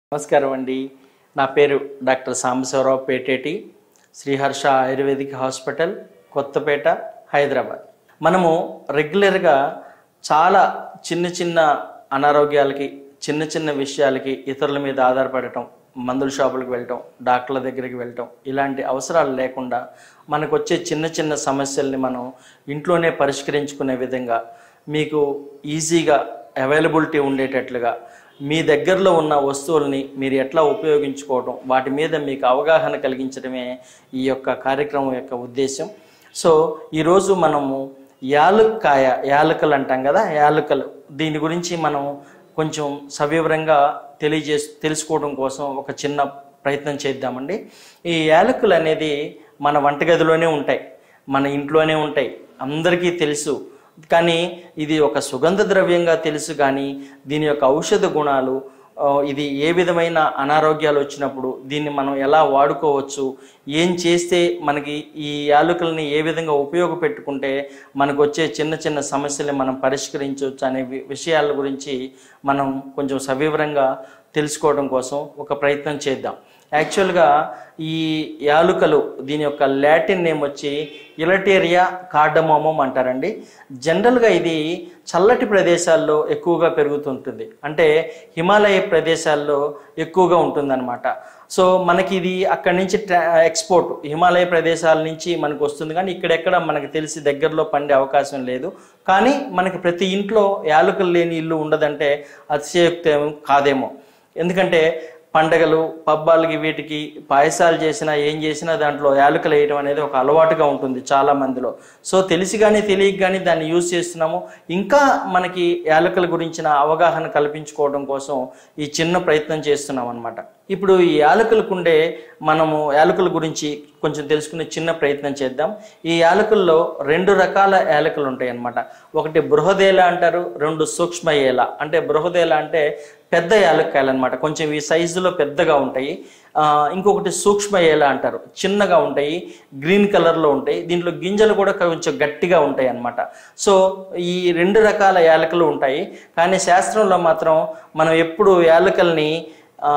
నమస్కారం అండి నా పేరు డాక్టర్ సాంబశివరావు పేటేటి శ్రీహర్ష ఆయుర్వేదిక్ హాస్పిటల్ కొత్తపేట హైదరాబాద్ మనము రెగ్యులర్గా చాలా చిన్న చిన్న అనారోగ్యాలకి చిన్న చిన్న విషయాలకి ఇతరుల మీద ఆధారపడటం మందుల షాపులకు వెళ్ళటం డాక్టర్ల దగ్గరికి వెళ్ళటం ఇలాంటి అవసరాలు లేకుండా మనకు వచ్చే చిన్న చిన్న సమస్యల్ని మనం ఇంట్లోనే పరిష్కరించుకునే విధంగా మీకు ఈజీగా అవైలబిలిటీ ఉండేటట్లుగా మీ దగ్గరలో ఉన్న వస్తువుల్ని మీరు ఎట్లా ఉపయోగించుకోవడం వాటి మీద మీకు అవగాహన కలిగించడమే ఈ యొక్క కార్యక్రమం యొక్క ఉద్దేశం సో ఈరోజు మనము యాలుక్కాయ యాలకలు అంటాం కదా యాలకలు దీని గురించి మనం కొంచెం సవివరంగా తెలియజే తెలుసుకోవడం కోసం ఒక చిన్న ప్రయత్నం చేద్దామండి ఈ యాలకులు అనేది మన వంటగదిలోనే ఉంటాయి మన ఇంట్లోనే ఉంటాయి అందరికీ తెలుసు కానీ ఇది ఒక సుగంధ ద్రవ్యంగా తెలుసు కానీ దీని యొక్క ఔషధ గుణాలు ఆ, ఇది ఏ విధమైన అనారోగ్యాలు వచ్చినప్పుడు దీన్ని మనం ఎలా వాడుకోవచ్చు ఏం చేస్తే మనకి ఈ యాలకుల్ని ఏ విధంగా ఉపయోగపెట్టుకుంటే మనకు వచ్చే చిన్న చిన్న సమస్యల్ని మనం పరిష్కరించవచ్చు అనే వి- విషయాల గురించి మనం కొంచెం సవివరంగా తెలుసుకోవడం కోసం ఒక ప్రయత్నం చేద్దాం యాక్చువల్గా ఈ యాలుకలు దీని యొక్క లాటిన్ నేమ్ వచ్చి ఇలటేరియా కార్డమోమం అంటారండి జనరల్గా ఇది చల్లటి ప్రదేశాల్లో ఎక్కువగా పెరుగుతుంటుంది అంటే హిమాలయ ప్రదేశాల్లో ఎక్కువగా ఉంటుందన్నమాట సో మనకి ఇది అక్కడి నుంచి ట్రా- ఎక్స్పోర్ట్ హిమాలయ ప్రదేశాల నుంచి మనకు వస్తుంది కానీ ఇక్కడెక్కడ మనకు తెలిసి దగ్గరలో పండే అవకాశం లేదు కానీ మనకి ప్రతి ఇంట్లో యాలకులు లేని ఇల్లు ఉండదంటే అతిశయోక్తి ఏమీ కాదేమో ఎందుకంటే పండగలు పబ్బాలకి వీటికి పాయసాలు చేసినా ఏం చేసినా దాంట్లో యాలకులు వేయడం అనేది ఒక అలవాటుగా ఉంటుంది చాలా మందిలో సో తెలిసి కానీ తెలియక కానీ దాన్ని యూజ్ చేస్తున్నాము ఇంకా మనకి యాలకుల గురించిన అవగాహన కల్పించుకోవడం కోసం ఈ చిన్న ప్రయత్నం చేస్తున్నాం అనమాట ఇప్పుడు ఈ యాలకులకు ఉండే మనము యాలకుల గురించి కొంచెం తెలుసుకునే చిన్న ప్రయత్నం చేద్దాం ఈ యాలకుల్లో రెండు రకాల యాలకులు ఉంటాయి అన్నమాట ఒకటి బృహదేల అంటారు రెండు సూక్ష్మ ఏల అంటే బృహదేల అంటే పెద్ద యాలక్కాయలు అనమాట కొంచెం ఈ సైజులో పెద్దగా ఉంటాయి ఆ, ఇంకొకటి సూక్ష్మ ఏల అంటారు చిన్నగా ఉంటాయి గ్రీన్ కలర్లో ఉంటాయి దీంట్లో గింజలు కూడా కొంచెం గట్టిగా ఉంటాయి అన్నమాట సో ఈ రెండు రకాల యాలకులు ఉంటాయి కానీ శాస్త్రంలో మాత్రం మనం ఎప్పుడు యాలకల్ని ఆ,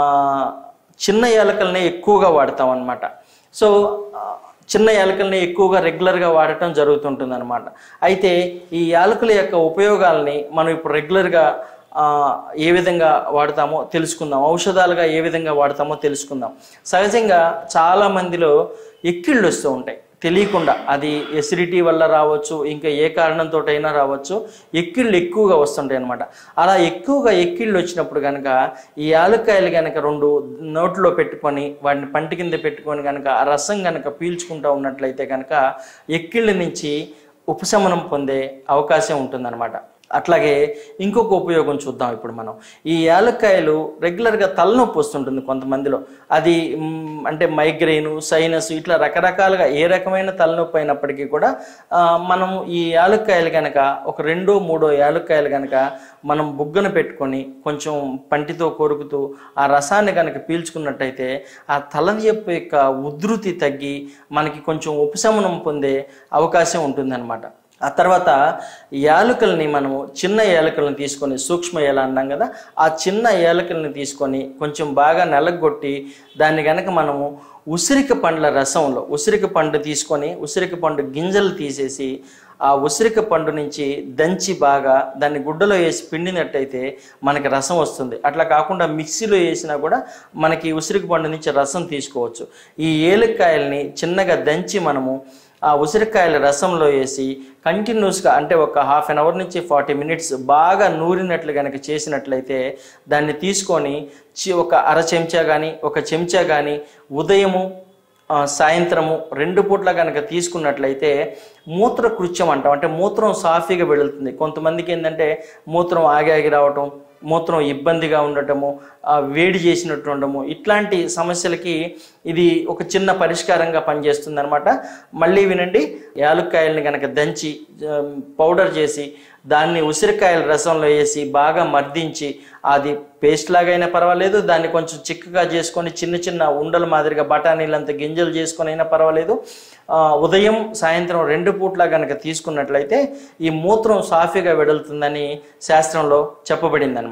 చిన్న యాలకల్ని ఎక్కువగా వాడతాం అన్నమాట సో ఆ, చిన్న యాలకుల్ని ఎక్కువగా రెగ్యులర్గా వాడటం జరుగుతుంటుంది అనమాట అయితే ఈ యాలకుల యొక్క ఉపయోగాల్ని మనం ఇప్పుడు రెగ్యులర్గా ఆ, ఏ విధంగా వాడతామో తెలుసుకుందాం ఔషధాలుగా ఏ విధంగా వాడతామో తెలుసుకుందాం సహజంగా చాలా మందిలో ఎక్కిళ్ళు వస్తూ ఉంటాయి తెలియకుండా అది ఎసిడిటీ వల్ల రావచ్చు ఇంకా ఏ కారణంతో అయినా రావచ్చు ఎక్కిళ్ళు ఎక్కువగా వస్తుంటాయి అనమాట అలా ఎక్కువగా ఎక్కిళ్ళు వచ్చినప్పుడు కనుక ఈ యాలక్కాయలు కనుక రెండు నోట్లో పెట్టుకొని వాటిని పంటి కింద పెట్టుకొని కనుక ఆ రసం కనుక పీల్చుకుంటూ ఉన్నట్లయితే కనుక ఎక్కిళ్ళ నుంచి ఉపశమనం పొందే అవకాశం ఉంటుందన్నమాట అట్లాగే ఇంకొక ఉపయోగం చూద్దాం ఇప్పుడు మనం ఈ యాలక్కాయలు రెగ్యులర్గా తలనొప్పి వస్తుంటుంది కొంతమందిలో అది మ్, అంటే మైగ్రెయిన్ సైనస్ ఇట్లా రకరకాలుగా ఏ రకమైన తలనొప్పి అయినప్పటికీ కూడా ఆ, మనం ఈ యాలక్కాయలు కనుక ఒక రెండో మూడో యాలక్కాయలు కనుక మనం బుగ్గన పెట్టుకొని కొంచెం పంటితో కొరుకుతూ ఆ రసాన్ని కనుక పీల్చుకున్నట్టయితే ఆ తలనొప్పి యొక్క ఉధృతి తగ్గి మనకి కొంచెం ఉపశమనం పొందే అవకాశం ఉంటుందన్నమాట ఆ తర్వాత యాలకుల్ని మనము చిన్న యాలకులను తీసుకొని సూక్ష్మ ఏల అన్నాం కదా ఆ చిన్న యాలకుల్ని తీసుకొని కొంచెం బాగా నలగొట్టి దాన్ని కనుక మనము ఉసిరిక పండ్ల రసంలో ఉసిరిక పండు తీసుకొని ఉసిరిక పండు గింజలు తీసేసి ఆ ఉసిరిక పండు నుంచి దంచి బాగా దాన్ని గుడ్డలో వేసి పిండినట్టయితే మనకి రసం వస్తుంది అట్లా కాకుండా మిక్సీలో వేసినా కూడా మనకి ఉసిరిక పండు నుంచి రసం తీసుకోవచ్చు ఈ ఏలక్కాయల్ని చిన్నగా దంచి మనము ఆ ఉసిరికాయల రసంలో వేసి కంటిన్యూస్గా అంటే ఒక హాఫ్ అన్ అవర్ నుంచి ఫార్టీ మినిట్స్ బాగా నూరినట్లు కనుక చేసినట్లయితే దాన్ని తీసుకొని చి- ఒక అర చెంచా కానీ ఒక చెంచా కానీ ఉదయము ఆ, సాయంత్రము రెండు పూట్ల కనుక తీసుకున్నట్లయితే మూత్ర కృత్యం అంటాం అంటే మూత్రం సాఫీగా వెళుతుంది కొంతమందికి ఏంటంటే మూత్రం ఆగి ఆగి రావటం మూత్రం ఇబ్బందిగా ఉండటము ఆ, వేడి చేసినట్టు ఉండటము ఇట్లాంటి సమస్యలకి ఇది ఒక చిన్న పరిష్కారంగా పనిచేస్తుంది అనమాట మళ్ళీ వినండి యాలుక్కాయల్ని కనుక దంచి ఆ, పౌడర్ చేసి దాన్ని ఉసిరికాయల రసంలో వేసి బాగా మర్దించి అది పేస్ట్ లాగైనా పర్వాలేదు దాన్ని కొంచెం చిక్కగా చేసుకొని చిన్న చిన్న ఉండల మాదిరిగా బఠానీలంత గింజలు చేసుకొని అయినా పర్వాలేదు ఆ, ఉదయం సాయంత్రం రెండు పూట్ల కనుక తీసుకున్నట్లయితే ఈ మూత్రం సాఫీగా వెడులుతుందని శాస్త్రంలో చెప్పబడింది అనమాట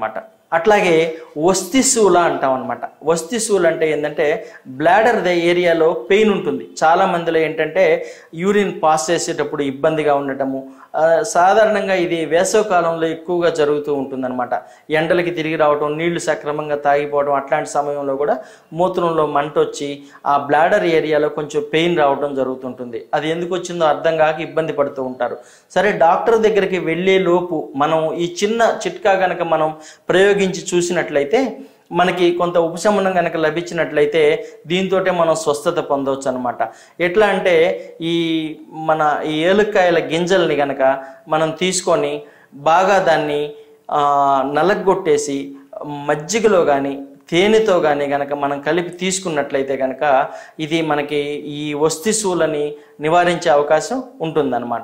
అట్లాగే వస్తిశూల అంటాం అనమాట వస్తిశూల అంటే ఏంటంటే బ్లాడర్ ద ఏరియాలో పెయిన్ ఉంటుంది చాలా మందిలో ఏంటంటే యూరిన్ పాస్ చేసేటప్పుడు ఇబ్బందిగా ఉండటము ఆ, సాధారణంగా ఇది వేసవ కాలంలో ఎక్కువగా జరుగుతూ ఉంటుందన్నమాట ఎండలకి తిరిగి రావటం నీళ్లు సక్రమంగా తాగిపోవడం అట్లాంటి సమయంలో కూడా మూత్రంలో మంట వచ్చి ఆ బ్లాడర్ ఏరియాలో కొంచెం పెయిన్ రావడం జరుగుతుంటుంది అది ఎందుకు వచ్చిందో అర్థం కాక ఇబ్బంది పడుతూ ఉంటారు సరే డాక్టర్ దగ్గరికి వెళ్ళే లోపు మనం ఈ చిన్న చిట్కా గనక మనం ప్రయోగించి చూసినట్లయితే మనకి కొంత ఉపశమనం కనుక లభించినట్లయితే దీంతో మనం స్వస్థత పొందవచ్చు అనమాట ఎట్లా అంటే ఈ మన ఈ ఏలుక్కాయల గింజల్ని గనక మనం తీసుకొని బాగా దాన్ని ఆ, నలగొట్టేసి మజ్జిగలో కానీ తేనెతో కానీ గనక మనం కలిపి తీసుకున్నట్లయితే గనక ఇది మనకి ఈ వస్తిశూలని నివారించే అవకాశం ఉంటుందన్నమాట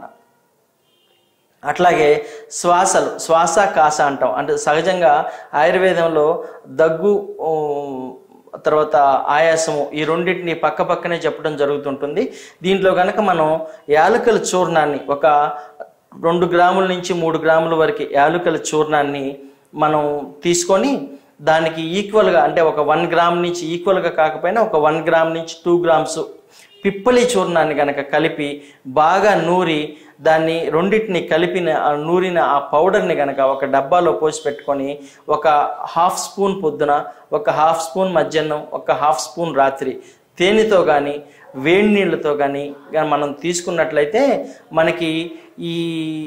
అట్లాగే శ్వాసలు శ్వాస కాస అంటాం అంటే సహజంగా ఆయుర్వేదంలో దగ్గు ఊ, తర్వాత ఆయాసము ఈ రెండింటిని పక్క పక్కనే చెప్పడం జరుగుతుంటుంది దీంట్లో కనుక మనం యాలకుల చూర్ణాన్ని ఒక రెండు గ్రాముల నుంచి మూడు గ్రాముల వరకు యాలకుల చూర్ణాన్ని మనం తీసుకొని దానికి ఈక్వల్గా అంటే ఒక వన్ గ్రామ్ నుంచి ఈక్వల్గా కాకపోయినా ఒక వన్ గ్రామ్ నుంచి టూ గ్రామ్స్ పిప్పలి చూర్ణాన్ని గనక కలిపి బాగా నూరి దాన్ని రెండింటిని కలిపిన ఆ నూరిన ఆ పౌడర్ని గనక ఒక డబ్బాలో పోసి పెట్టుకొని ఒక హాఫ్ స్పూన్ పొద్దున ఒక హాఫ్ స్పూన్ మధ్యాహ్నం ఒక హాఫ్ స్పూన్ రాత్రి తేనెతో కానీ వేడి నీళ్ళతో కానీ మనం తీసుకున్నట్లయితే మనకి ఈ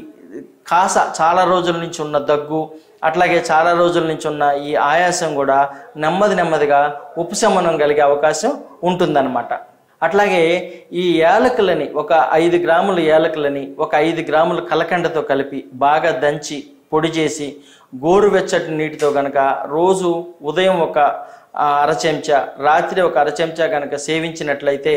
కాస చాలా రోజుల నుంచి ఉన్న దగ్గు అట్లాగే చాలా రోజుల నుంచి ఉన్న ఈ ఆయాసం కూడా నెమ్మది నెమ్మదిగా ఉపశమనం కలిగే అవకాశం ఉంటుందన్నమాట అట్లాగే ఈ యాలకులని ఒక ఐదు గ్రాముల యాలకులని ఒక ఐదు గ్రాముల కలకండతో కలిపి బాగా దంచి పొడి చేసి గోరువెచ్చటి నీటితో గనక రోజు ఉదయం ఒక ఆ, అర చెంచా రాత్రి ఒక అర చెంచా కనుక సేవించినట్లయితే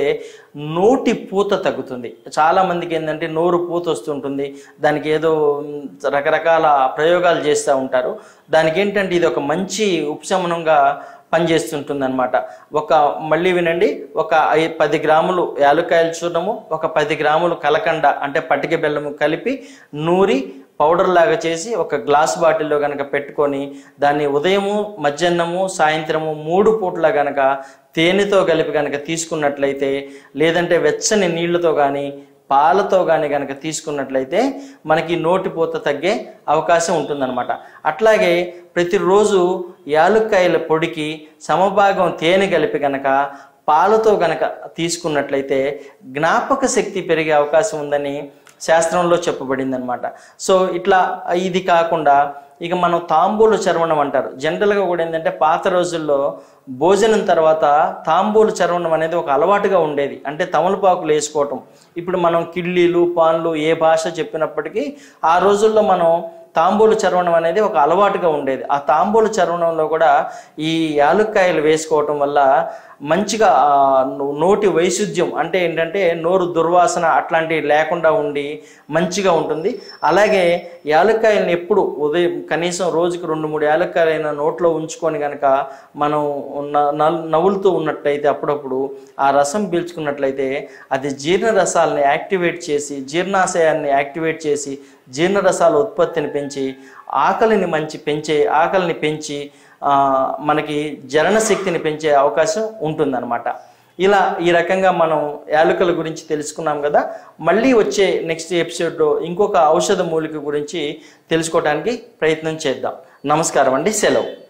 నోటి పూత తగ్గుతుంది చాలా మందికి ఏంటంటే నోరు పూత వస్తుంటుంది దానికి ఏదో మ్, రకరకాల ప్రయోగాలు చేస్తూ ఉంటారు దానికి ఏంటంటే ఇది ఒక మంచి ఉపశమనంగా పనిచేస్తుంటుంది అనమాట ఒక మళ్ళీ వినండి ఒక ఐ పది గ్రాములు యాలుకాయల చూర్ణము ఒక పది గ్రాములు కలకండ అంటే పటిక బెల్లము కలిపి నూరి పౌడర్ లాగా చేసి ఒక గ్లాస్ బాటిల్లో కనుక పెట్టుకొని దాన్ని ఉదయము మధ్యాహ్నము సాయంత్రము మూడు పూట్ల గనక తేనెతో కలిపి కనుక తీసుకున్నట్లయితే లేదంటే వెచ్చని నీళ్లతో కానీ పాలతో కానీ కనుక తీసుకున్నట్లయితే మనకి నోటిపూత తగ్గే అవకాశం ఉంటుందన్నమాట అట్లాగే ప్రతిరోజు యాలుక్కాయల పొడికి సమభాగం తేనె కలిపి కనుక పాలతో గనక తీసుకున్నట్లయితే జ్ఞాపక శక్తి పెరిగే అవకాశం ఉందని శాస్త్రంలో చెప్పబడింది అనమాట సో ఇట్లా ఇది కాకుండా ఇక మనం తాంబూలు చర్వణం అంటారు జనరల్గా కూడా ఏంటంటే పాత రోజుల్లో భోజనం తర్వాత తాంబూలు చర్వణం అనేది ఒక అలవాటుగా ఉండేది అంటే తమలపాకులు వేసుకోవటం ఇప్పుడు మనం కిళ్ళీలు పాన్లు ఏ భాష చెప్పినప్పటికీ ఆ రోజుల్లో మనం తాంబూలు చర్వణం అనేది ఒక అలవాటుగా ఉండేది ఆ తాంబూలు చర్వణంలో కూడా ఈ యాలుక్కాయలు వేసుకోవటం వల్ల మంచిగా ఆ, నో- నోటి వైశుద్ధ్యం అంటే ఏంటంటే నోరు దుర్వాసన అట్లాంటివి లేకుండా ఉండి మంచిగా ఉంటుంది అలాగే యాలక్కాయలను ఎప్పుడు ఉదయం కనీసం రోజుకి రెండు మూడు యాలక్కాయలైన నోట్లో ఉంచుకొని కనుక మనం న- నల్- నవ్వులుతూ ఉన్నట్లయితే అప్పుడప్పుడు ఆ రసం పీల్చుకున్నట్లయితే అది జీర్ణ రసాలని యాక్టివేట్ చేసి జీర్ణాశయాన్ని యాక్టివేట్ చేసి జీర్ణ రసాల ఉత్పత్తిని పెంచి ఆకలిని మంచి పెంచే ఆకలిని పెంచి ఆ, మనకి జరణ శక్తిని పెంచే అవకాశం ఉంటుందన్నమాట ఇలా ఈ రకంగా మనం యాలకుల గురించి తెలుసుకున్నాం కదా మళ్ళీ వచ్చే నెక్స్ట్ ఎపిసోడ్లో ఇంకొక ఔషధ మూలిక గురించి తెలుసుకోవడానికి ప్రయత్నం చేద్దాం నమస్కారం అండి సెలవు